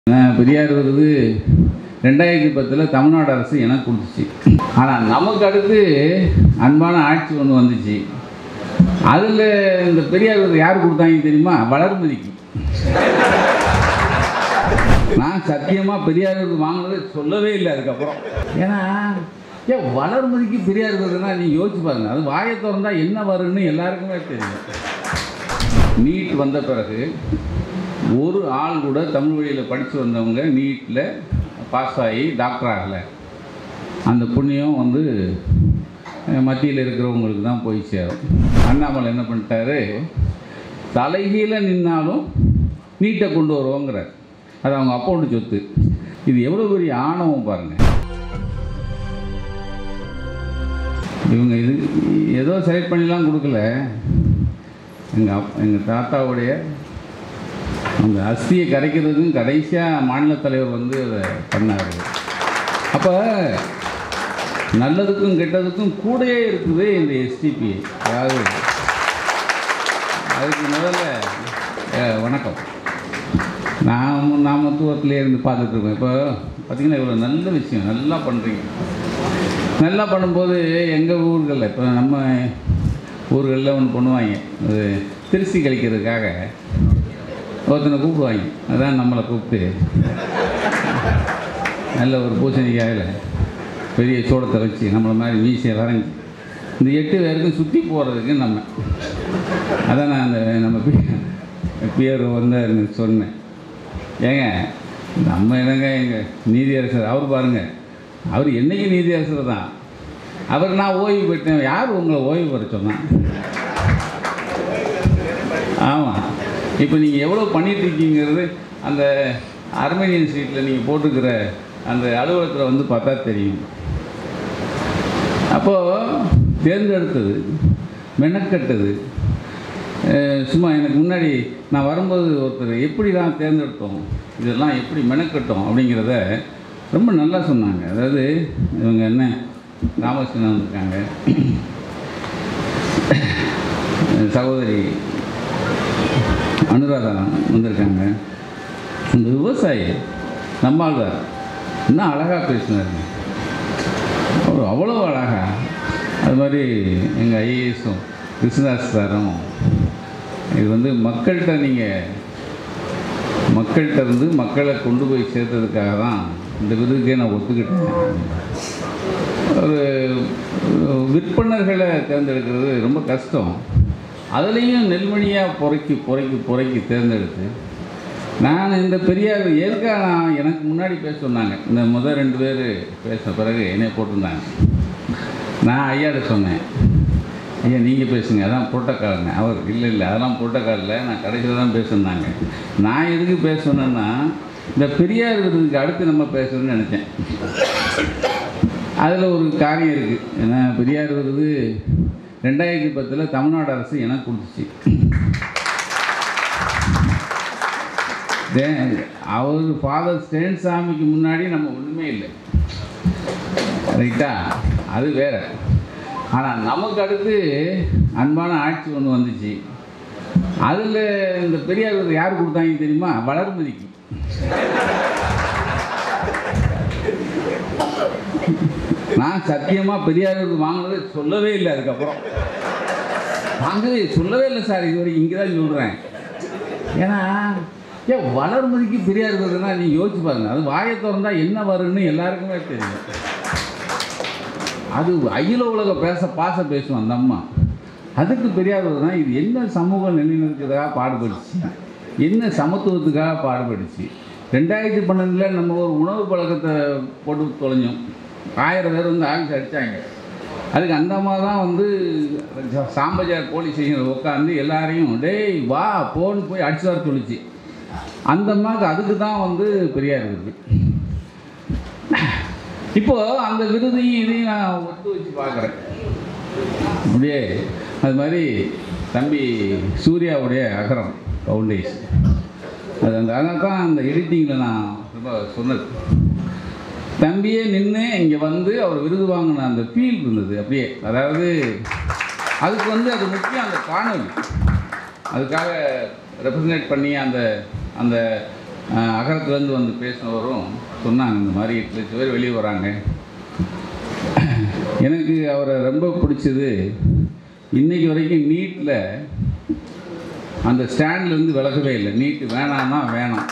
நான் பெரியார் விருது ரெண்டாயிரத்தி பத்தில் தமிழ்நாடு அரசு எனக்கு கொடுத்துச்சு ஆனால் நமக்கு அடுத்து அன்பான ஆட்சி ஒன்று வந்துச்சு அதில் இந்த பெரியார் விருது யார் கொடுத்தாங்க தெரியுமா வளர்மதிக்கு நான் சத்தியமாக பெரியார் விருது வாங்கினது சொல்லவே இல்லை அதுக்கப்புறம் ஏன்னா ஏன் வளர்மதிக்கு பெரியார் விருதுன்னா நீ யோசிச்சு பாருங்க அது வாயை திறந்தா என்ன வரும்னு எல்லாருக்குமே தெரியும் நீட் வந்த பிறகு ஒரு ஆள் கூட தமிழ் வழியில் படித்து வந்தவங்க நீட்டில் பாஸ் ஆகி டாக்டர் ஆகலை அந்த புண்ணியம் வந்து மத்தியில் இருக்கிறவங்களுக்கு தான் போய் சேரும் அண்ணாமலை என்ன பண்ணிட்டாரு தலைகீழ நின்னாலும் நீட்டை கொண்டு வருவோங்கிறார் அது அவங்க அப்பாவோட சொத்து இது எவ்வளோ பெரிய ஆணவம் பாருங்கள் இவங்க இது ஏதோ செலக்ட் பண்ணிலாம் கொடுக்கல எங்கள் அப் எங்கள் தாத்தாவுடைய அந்த அஸ்தியை கரைக்கிறதுக்கும் கடைசியாக மாநில தலைவர் வந்து அதை பண்ணார் அப்போ நல்லதுக்கும் கெட்டதுக்கும் கூடயே இருக்குது இந்த எஸ்டிபி அதாவது அதுக்கு முதல்ல அஹ், வணக்கம் நான் நான் மருத்துவத்திலே இருந்து பார்த்துட்டு இருக்கேன் இப்போ பார்த்தீங்கன்னா இவ்வளோ நல்ல விஷயம் நல்லா பண்ணுறீங்க நல்லா பண்ணும்போது எங்கள் ஊர்களில் இப்போ நம்ம ஊர்களில் ஒன்று பண்ணுவாங்க அது திருச்சி கழிக்கிறதுக்காக ஒருத்தனை கூப்பிடுவாங்க அதான் நம்மளை கூப்பிட்டு நல்ல ஒரு பூசணிக்காயில் பெரிய சோளத்தை வச்சு நம்மளை மாதிரி மீசையை வரைஞ்சி இந்த எட்டு பேருக்கும் சுற்றி போகிறதுக்கு நம்ம அதான் நான் அந்த நம்ம பி- பியர் வந்து எனக்கு சொன்னேன் ஏங்க நம்ம என்னங்க எங்கள் நீதியரசர் அவர் பாருங்கள் அவர் என்னைக்கு நீதியரசர் தான் அவர் நான் ஓய்வு பெற்றேன் யார் உங்களை ஓய்வு பெற சொன்னான் ஆமாம் இப்போ நீங்கள் எவ்வளோ பண்ணிட்டு இருக்கீங்கிறது அந்த அர்மேனியன் ஸ்ட்ரீட்டில் நீங்கள் போட்டுக்கிற அந்த அலுவலகத்தில் வந்து பார்த்தா தெரியும் அப்போது தேர்ந்தெடுத்தது மெனக்கட்டது அஹ் சும்மா எனக்கு முன்னாடி நான் வரும்போது ஒருத்தர் எப்படி தான் தேர்ந்தெடுத்தோம் இதெல்லாம் எப்படி மெனக்கட்டோம் அப்படிங்கிறத ரொம்ப நல்லா சொன்னாங்க அதாவது இவங்க என்ன ராமகிருஷ்ணன் வந்திருக்காங்க சகோதரி அனுராதா வந்திருக்காங்க இந்த விவசாயி நம்மாழ்வார் இன்னும் அழகாக பேசினார் அவர் அவ்வளோ அழகா அது மாதிரி எங்கள் ஐஏஎஸும் கிருஷ்ணதாஸ் சாரும் இது வந்து மக்கள்கிட்ட நீங்கள் மக்கள்கிட்ட இருந்து மக்களை கொண்டு போய் சேர்த்ததுக்காக தான் இந்த விருதுக்கே நான் ஒத்துக்கிட்டேன் ஒரு விற்பனர்களை தேர்ந்தெடுக்கிறது ரொம்ப கஷ்டம் அதுலேயும் நெல்மணியாக பொறைக்கி பொறைக்கி பொறைக்கி தேர்ந்தெடுத்து நான் இந்த பெரியார் எதுக்காக நான் எனக்கு முன்னாடி பேச சொன்னாங்க இந்த முதல் ரெண்டு பேர் பேச பிறகு என்னை போட்டிருந்தாங்க நான் ஐயாட்ட சொன்னேன் ஐயா நீங்கள் பேசுங்க அதான் புரோட்டோக்கால்னு அவர் இல்லை இல்லை அதெல்லாம் புரோட்டோக்காலில் நான் கடைசியில் தான் பேசுனாங்க நான் எதுக்கு பேசணுன்னா இந்த பெரியார் விருதுக்கு அடுத்து நம்ம பேசணும்னு நினச்சேன் அதில் ஒரு காரியம் இருக்குது ஏன்னா பெரியார் விருது ரெண்டாயிரத்தி பத்தில் தமிழ்நாடு அரசு எனக்கு கொடுத்துச்சு தே- அவர் ஃபாதர் ஸ்டேன் சாமிக்கு முன்னாடி நம்ம ஒன்றுமே இல்லை ரைட்டா அது வேற ஆனால் நமக்கு அடுத்து அன்பான ஆட்சி ஒன்று வந்துச்சு அதில் இந்த பெரியார் விருது யார் கொடுத்தாங்க தெரியுமா வளர்மதிக்கு நான் சத்தியமாக பெரியார் விருது வாங்கினது சொல்லவே இல்லை அதுக்கப்புறம் வாங்கவே சொல்லவே இல்லை சார் இது வரைக்கும் இங்கே தான் சொல்கிறேன் ஏன்னா ஏன் வளர்மதிக்கு பெரியார் விருதுன்னா நீ யோசிச்சு பாருங்க அது வாயை திறந்தா என்ன வரும்னு எல்லாருக்குமே தெரியும் அது அகில உலக பேச பாச பேசும் அந்த அம்மா அதுக்கு பெரியார் விருதுனா இது என்ன சமூக நிலைநிறுத்துக்காக பாடுபட்டுச்சு என்ன சமத்துவத்துக்காக பாடுபட்டுச்சு ரெண்டாயிரத்தி பன்னெண்டில் நம்ம ஒரு உணவு பழக்கத்தை போட்டு தொலைஞ்சோம் ஆயிரம் பேர் வந்து ஆஃபீஸ் அடித்தாங்க அதுக்கு அந்த அம்மா தான் வந்து சாம்பஜார் போலீஸ் ஸ்டேஷனில் உட்காந்து எல்லாரையும் டேய் வா போன்னு போய் அடிச்சு வர சொல்லிச்சு அந்த அம்மாவுக்கு அதுக்கு தான் வந்து பெரியார் விருது இப்போ அந்த விருதையும் இதையும் நான் ஒத்து வச்சு பார்க்குறேன் அப்படியே அது மாதிரி தம்பி சூர்யாவுடைய அகரம் ஃபவுண்டேஷன் அது அந்த அதனால தான் அந்த எடிட்டிங்கில் நான் ரொம்ப சொன்னது தம்பியே நின்று இங்கே வந்து அவர் விருது வாங்கின அந்த ஃபீல் இருந்தது அப்படியே அதாவது அதுக்கு வந்து அது முக்கியம் அந்த காணொலி அதுக்காக ரெப்ரசன்டேட் பண்ணி அந்த அந்த அஹ், அகரத்துலேருந்து வந்து பேசினவரும் சொன்னாங்க இந்த மாதிரி எட்டு லட்சம் பேர் வெளியே வராங்க எனக்கு அவரை ரொம்ப பிடிச்சது இன்னைக்கு வரைக்கும் நீட்டில் அந்த ஸ்டாண்ட்லேருந்து விலகவே இல்லை நீட்டு வேணாம்னா வேணாம்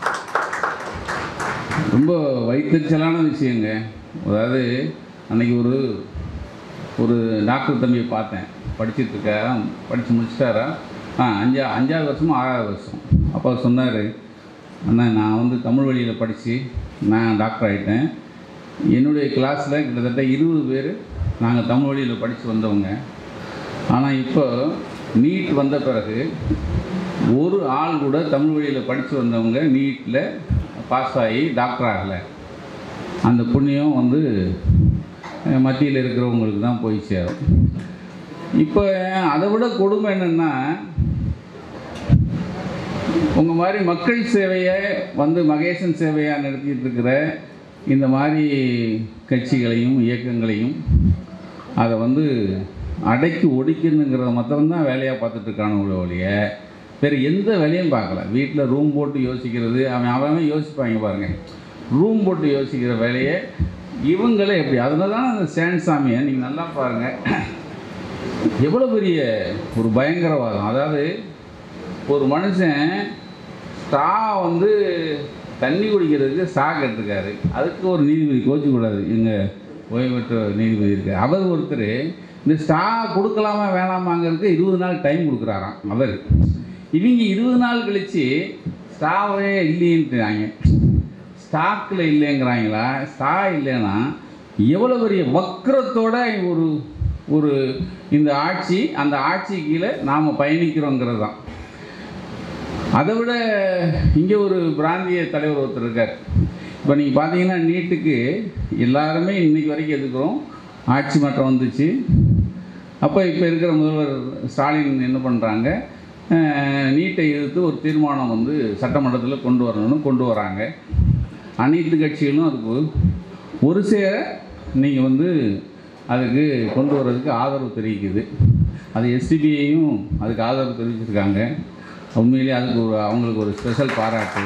ரொம்ப வைத்தறிச்சலான விஷயங்க அதாவது அன்னைக்கு ஒரு ஒரு டாக்டர் தம்பியை பார்த்தேன் படிச்சுட்டு இருக்காரா படித்து முடிச்சிட்டாரா ஆ அஞ்சா அஞ்சாவது வருஷமும் ஆறாவது வருஷம் அப்போ அவர் சொன்னார் அண்ணா நான் வந்து தமிழ் வழியில் படித்து நான் டாக்டர் ஆகிட்டேன் என்னுடைய கிளாஸில் கிட்டத்தட்ட இருபது பேர் நாங்கள் தமிழ் வழியில் படித்து வந்தவங்க ஆனால் இப்போ நீட் வந்த பிறகு ஒரு ஆள் கூட தமிழ் வழியில் படித்து வந்தவங்க நீட்டில் பாஸ் ஆகி டாக்டர் ஆகலை அந்த புண்ணியம் வந்து மத்தியில் இருக்கிறவங்களுக்கு தான் போய் சேரும் இப்போ அதை விட கொடுமை என்னென்னா உங்கள் மாதிரி மக்கள் சேவையை வந்து மகேசன் சேவையாக நடத்திட்டு இருக்கிற இந்த மாதிரி கட்சிகளையும் இயக்கங்களையும் அதை வந்து அடக்கி ஒடிக்கணுங்கிறத மாத்திரம்தான் வேலையாக பார்த்துட்டு இருக்கானுங்களே ஒழிய வேறு எந்த வேலையும் பார்க்கல வீட்டில் ரூம் போட்டு யோசிக்கிறது அவன் அவன் அவன் யோசிப்பாங்க பாருங்க ரூம் போட்டு யோசிக்கிற வேலையை இவங்களே எப்படி அதனால தான் அந்த ஸ்டாண்ட் சாமியை நீங்கள் நல்லா பாருங்கள் எவ்வளோ பெரிய ஒரு பயங்கரவாதம் அதாவது ஒரு மனுஷன் ஸ்ட்ரா வந்து தண்ணி குடிக்கிறதுக்கு ஸ்ட்ரா கட்டிருக்காரு அதுக்கு ஒரு நீதிபதி கோச்சிக்கூடாது எங்கள் ஓய்வு பெற்ற நீதிபதி இருக்கு அவர் ஒருத்தர் இந்த ஸ்ட்ரா கொடுக்கலாமா வேணாமாங்கிறதுக்கு இருபது நாள் டைம் கொடுக்குறாராம் அவர் இவங்க இருபது நாள் கழித்து ஸ்ட்ராவே இல்லைன்றாங்க ஸ்டாக்கில் இல்லைங்கிறாங்களா ஸ்டா இல்லைன்னா எவ்வளோ பெரிய வக்கரத்தோட ஒரு ஒரு இந்த ஆட்சி அந்த ஆட்சி கீழே நாம் பயணிக்கிறோங்கிறது தான் அதை விட இங்கே ஒரு பிராந்திய தலைவர் ஒருத்தர் இருக்கார் இப்போ நீங்கள் பார்த்தீங்கன்னா நீட்டுக்கு எல்லாருமே இன்னைக்கு வரைக்கும் எதுக்குறோம் ஆட்சி மாற்றம் வந்துச்சு அப்போ இப்போ இருக்கிற முதல்வர் ஸ்டாலின் என்ன பண்ணுறாங்க நீட்டை எதிர்த்து ஒரு தீர்மானம் வந்து சட்டமன்றத்தில் கொண்டு வரணும்னு கொண்டு வராங்க அனைத்து கட்சிகளும் அதுக்கு ஒரு சேர நீங்கள் வந்து அதுக்கு கொண்டு வர்றதுக்கு ஆதரவு தெரிவிக்குது அது எஸ்டிபிஐயும் அதுக்கு ஆதரவு தெரிவிச்சிருக்காங்க உண்மையிலேயே அதுக்கு ஒரு அவங்களுக்கு ஒரு ஸ்பெஷல் பாராட்டு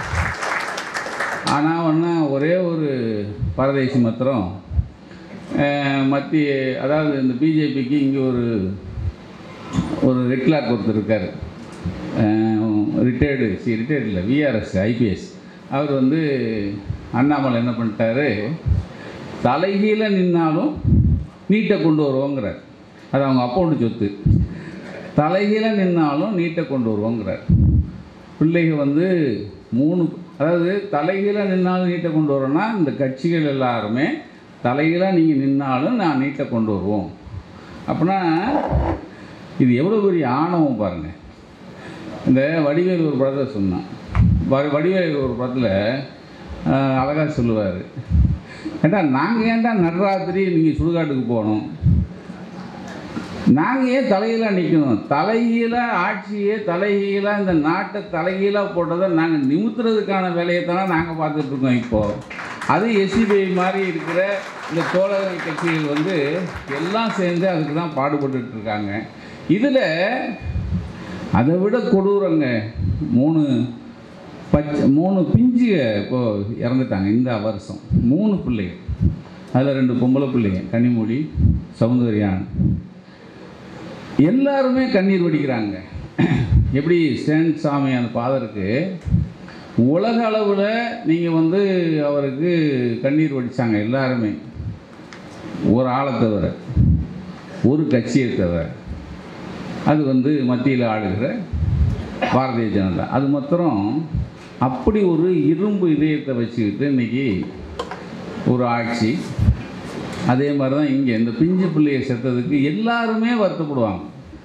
ஆனால் ஒன்று ஒரே ஒரு பரதேசி மாத்திரம் அஹ், மத்திய அதாவது இந்த பிஜேபிக்கு இங்கே ஒரு ஒரு ரெட்லாக் ஒருத்தர் இருக்கார் ரிட்டையர்டு சி ரிட்டையர்டு இல்லை விஆர்எஸ் ஐபிஎஸ் அவர் வந்து அண்ணாமலை என்ன பண்ணிட்டாரு தலைகீழ நின்னாலும் நீட்டை கொண்டு வருவோங்கிறார் அது அவங்க அப்பாவுடைய சொத்து தலைகீழ நின்னாலும் நீட்டை கொண்டு வருவோங்கிறார் பிள்ளைங்க வந்து மூணு அதாவது தலைகீழ நின்னாலும் நீட்டை கொண்டு வரோன்னா இந்த கட்சிகள் எல்லாருமே தலைகீழாக நீங்கள் நின்னாலும் நான் நீட்டை கொண்டு வருவோம் அப்படின்னா இது எவ்வளோ பெரிய ஆணவம் பாருங்கள் இந்த வடிவேல் ஒரு படத்தில் சொன்னான் வ- வடிவேல் ஒரு படத்தில் அழகாக சொல்லுவார் ஏண்டா நாங்கள் ஏன்டா நடுராத்திரி நீங்கள் சுடுகாட்டுக்கு போகணும் நாங்கள் ஏன் தலைகீழாக நிற்கணும் தலைகீழாக ஆட்சியே தலைகீழாக இந்த நாட்டை தலைகீழாக போட்டதை நாங்கள் நிமித்துறதுக்கான வேலையை தானே நாங்கள் பார்த்துட்ருக்கோம் இப்போது அது எஸ்சிபிஐ மாதிரி இருக்கிற இந்த தோழர்கள் கட்சிகள் வந்து எல்லாம் சேர்ந்து அதுக்கு தான் பாடுபட்டுட்டு இருக்காங்க இதில் அதை விட கொடூரங்க மூணு பச்சை மூணு பிஞ்சுக இப்போ இறந்துட்டாங்க இந்த வருஷம் மூணு பிள்ளைங்க அதில் ரெண்டு பொம்பளை பிள்ளைங்க கனிமொழி சௌந்தர்யான் எல்லாருமே கண்ணீர் வடிக்கிறாங்க எப்படி ஸ்டான் சாமி அந்த ஃபாதருக்கு உலக அளவில் நீங்கள் வந்து அவருக்கு கண்ணீர் வடித்தாங்க எல்லாருமே ஒரு ஆளை தவிர ஒரு கட்சியை தவிர அது வந்து மத்தியில் ஆளுகிற பாரதிய ஜனதா அது மாத்திரம் அப்படி ஒரு இரும்பு இதயத்தை வச்சுக்கிட்டு இன்னைக்கு ஒரு ஆட்சி அதே மாதிரி தான் இங்கே இந்த பிஞ்சு பிள்ளையை செத்ததுக்கு எல்லாருமே வருத்தப்படுவாங்க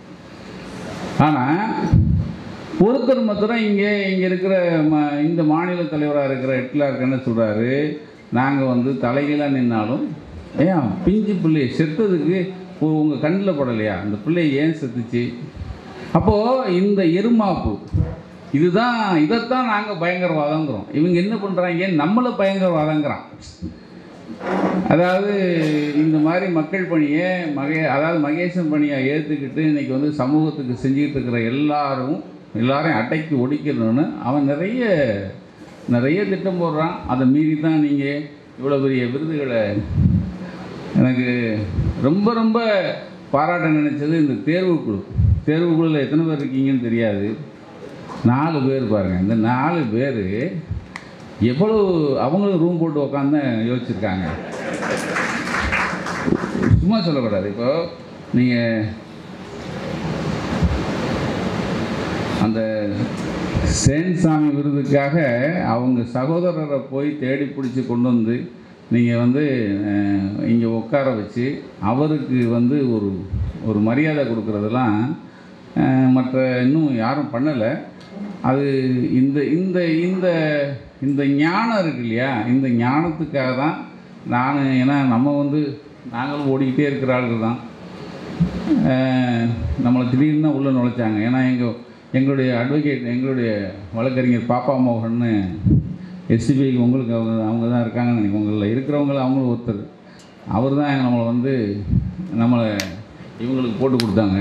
ஆனால் ஒருத்தர் மாத்திரம் இங்கே இங்கே இருக்கிற ம இந்த மாநில தலைவராக இருக்கிற ஹிட்லருக்கு என்ன சொல்கிறாரு நாங்கள் வந்து தலைகீழாக நின்னாலும் ஏன் பிஞ்சு பிள்ளையை செத்ததுக்கு உங்கள் கண்ணில் படலையா அந்த பிள்ளை ஏன் செத்துச்சு அப்போது இந்த எருமாப்பு இதுதான் இதைத்தான் நாங்கள் பயங்கரவாதங்கிறோம் இவங்க என்ன பண்ணுறாங்க நம்மளை பயங்கரவாதங்கிறான் அதாவது இந்த மாதிரி மக்கள் பணியை மகே அதாவது மகேசன் பணியை ஏற்றுக்கிட்டு இன்னைக்கு வந்து சமூகத்துக்கு செஞ்சுக்கிட்டு இருக்கிற எல்லாரும் எல்லாரையும் அடக்கி ஒடிக்கணும்னு அவன் நிறைய நிறைய திட்டம் போடுறான் அதை மீறி தான் நீங்கள் இவ்வளோ பெரிய விருதுகளை எனக்கு ரொம்ப ரொம்ப பாராட்ட நினைச்சது இந்த தேர்வுக்குழு தேர்வுக்குழுவில் எத்தனை பேர் இருக்கீங்கன்னு தெரியாது நாலு பேர் பாருங்கள் இந்த நாலு பேர் எவ்வளோ அவங்களும் ரூம் போட்டு உட்காந்து யோசிச்சிருக்காங்க சும்மா சொல்லக்கூடாது இப்போ நீங்கள் அந்த சேன்சாமி விருதுக்காக அவங்க சகோதரரை போய் தேடி பிடிச்சி கொண்டு வந்து நீங்கள் வந்து இங்கே உட்கார வச்சு அவருக்கு வந்து ஒரு ஒரு மரியாதை கொடுக்குறதெல்லாம் அஹ், மற்ற இன்னும் யாரும் பண்ணலை அது இந்த இந்த இந்த இந்த ஞானம் இருக்கு இல்லையா இந்த ஞானத்துக்காக தான் நான் ஏன்னா நம்ம வந்து நாங்களும் ஓடிக்கிட்டே இருக்கிற ஆளுகள் தான் அஹ், நம்மளை திடீர்னு தான் உள்ளே நுழைச்சாங்க ஏன்னா எங்கள் எங்களுடைய அட்வொகேட் எங்களுடைய வழக்கறிஞர் பாப்பா மோகன்னு எஸ்டிபிஐக்கு உங்களுக்கு அவங்க அவங்க தான் இருக்காங்கன்னு நினைக்கிறேன் உங்களில் இருக்கிறவங்கள அவங்களும் ஒருத்தர் அவர் தான் நம்மளை வந்து நம்மளை இவங்களுக்கு போட்டு கொடுத்தாங்க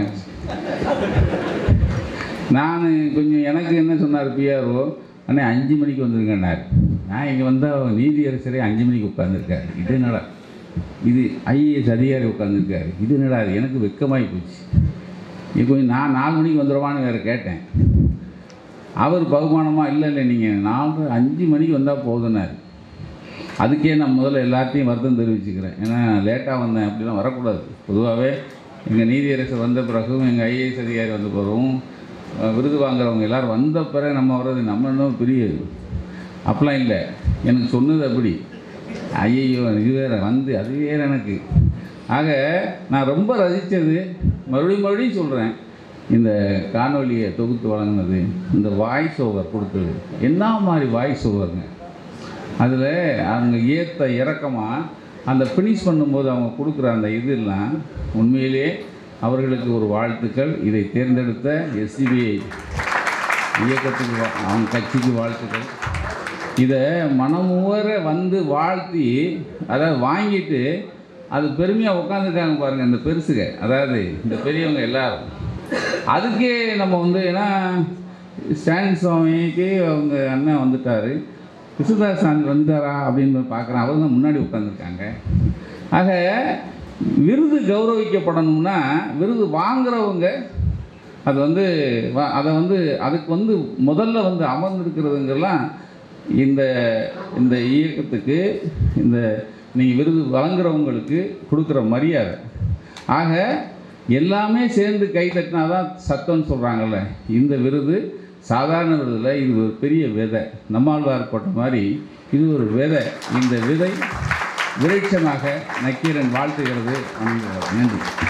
நான் கொஞ்சம் எனக்கு என்ன சொன்னார் பிஆர்ஓ அண்ணே அஞ்சு மணிக்கு வந்துருங்கன்னார் நான் இங்கே வந்தால் நீதியரசரே அஞ்சு மணிக்கு உட்காந்துருக்காரு இது என்னடா இது ஐஏஎஸ் அதிகாரி உட்காந்துருக்காரு இது என்னடா இது எனக்கு வெக்கமாகி போச்சு இது கொஞ்சம் நான் நாலு மணிக்கு வந்துடுவான்னு வேறு கேட்டேன் அவர் பகுமானமாக இல்லை இல்லை நீங்கள் நாலு அஞ்சு மணிக்கு வந்தால் போதுன்னாரு அதுக்கே நான் முதல்ல எல்லாத்தையும் வருத்தம் தெரிவிச்சுக்கிறேன் ஏன்னா லேட்டாக வந்தேன் அப்படிலாம் வரக்கூடாது பொதுவாகவே எங்கள் நீதியரசர் வந்த பிறகும் எங்கள் ஐஏஎஸ் அதிகாரி வந்த பிறகும் அஹ், விருது வாங்குறவங்க எல்லோரும் வந்த பிறகு நம்ம வர்றது நம்ம இன்னும் பெரிய அப்படிலாம் இல்லை எனக்கு சொன்னது அப்படி ஐயையோ இது வேறு வந்து அது வேறு எனக்கு ஆக நான் ரொம்ப ரசித்தது மறுபடியும் மறுபடியும் சொல்கிறேன் இந்த காணொலியை தொகுத்து வழங்கினது இந்த வாய்ஸ் ஓவர் கொடுத்தது என்ன மாதிரி வாய்ஸ் ஓவருங்க அதில் அவங்க ஏற்ற இறக்கமாக அந்த ஃபினிஷ் பண்ணும்போது அவங்க கொடுக்குற அந்த இதெல்லாம் உண்மையிலே அவர்களுக்கு ஒரு வாழ்த்துக்கள் இதை தேர்ந்தெடுத்த எஸ்சிபிஐ இயக்கத்துக்கு வா- அவங்க கட்சிக்கு வாழ்த்துக்கள் இதை மனமுவர வந்து வாழ்த்தி அதாவது வாங்கிட்டு அது பெருமையாக உட்காந்துருக்காங்க பாருங்கள் இந்த பெருசுக அதாவது இந்த பெரியவங்க எல்லாரும் அதுக்கே நம்ம வந்து ஏன்னா ஸ்டாலின் சுவாமிக்கு அவங்க அண்ணன் வந்துட்டார் கிருஷ்ணதாஸ் சாமி வந்தாரா அப்படின்னு பார்க்குறேன் அவர் தான் முன்னாடி உட்காந்துருக்காங்க ஆக விருது கௌரவிக்கப்படணும்னா விருது வாங்குறவங்க அது வந்து வ- அதை வந்து அதுக்கு வந்து முதல்ல வந்து அமர்ந்திருக்கிறதுங்கெல்லாம் இந்த இந்த இயக்கத்துக்கு இந்த நீங்கள் விருது வழங்குறவங்களுக்கு கொடுக்குற மரியாதை ஆக எல்லாமே சேர்ந்து கை தட்டினா தான் சத்தம்னு சொல்கிறாங்கல்ல இந்த விருது சாதாரண விருதில் இது ஒரு பெரிய விதை நம்மாழ்வார் போட்ட மாதிரி இது ஒரு விதை இந்த விதை விருட்சமாக நக்கீரன் வாழ்த்துகிறது நன்றி